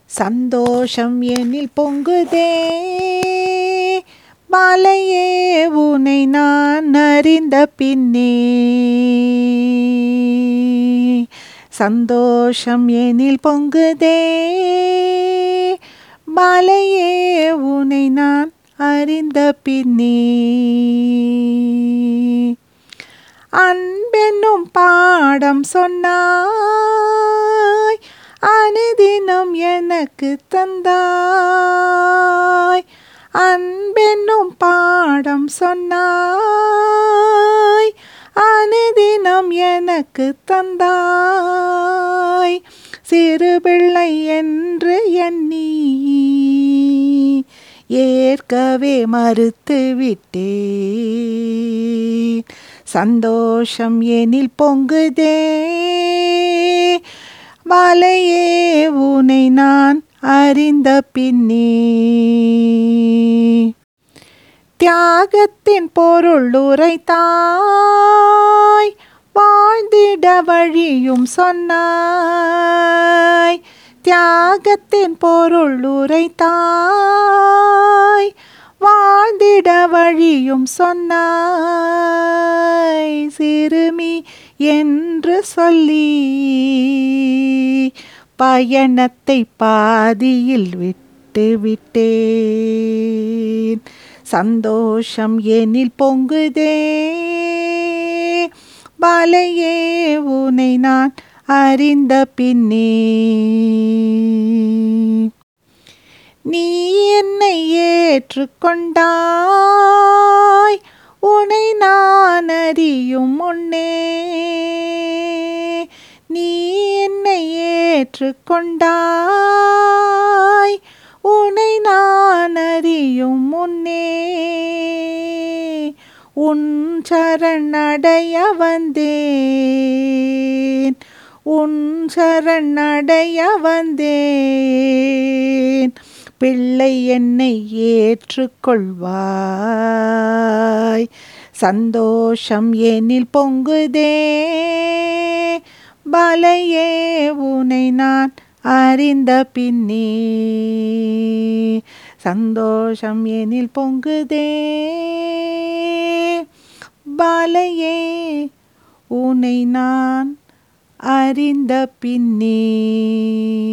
சந்தோஷம் எனில் பொங்குதே மாலையே உனை நான் அறிந்த பின்னே சந்தோஷம் எனில் பொங்குதே மாலையே உனை நான் அறிந்த பின்னே அன்பென்னும் பாடம் சொன்னாய் அனுதினம் எனக்கு தந்தாய் அன்பென்னும் பாடம் சொன்னாய் அனுதினம் எனக்கு தந்தாய் சிறு பிள்ளை என்று எண்ணி ஏற்கவே மறுத்து விட்டேன் சந்தோஷம் எனில் பொங்குதே மாலையே உனை நான் அறிந்த பின்னே தியாகத்தின் பொருள் உரைத்தாய் வாழ்ந்திட வழியும் சொன்னாய் தியாகத்தின் பொருள் உரைத்தாய் வாழ்ந்திட வழியும் சொன்னாய் சிறுமி என்று சொல்லி பயணத்தை பாதியில் விட்டு விட்டேன் சந்தோஷம் எனில் பொங்குதே பாலையே உனை நான் அறிந்த பின்னே நீ என்னை ஏற்றுக்கொண்டாய் உனை நான் அறியும் முன்னே நீ என்னை ஏற்றுக்கொண்டாய் உனை நான் அறியும் முன்னே உன் சரணடைய வந்தேன் உன் சரணடைய வந்தேன் பிள்ளை என்னை ஏற்றுக்கொள்வாய் சந்தோஷம் எனில் பொங்குதே பாலையே உனை நான் அறிந்த பின்னே சந்தோஷம் எனில் பொங்குதே பாலையே உனை நான் அறிந்த பின்னே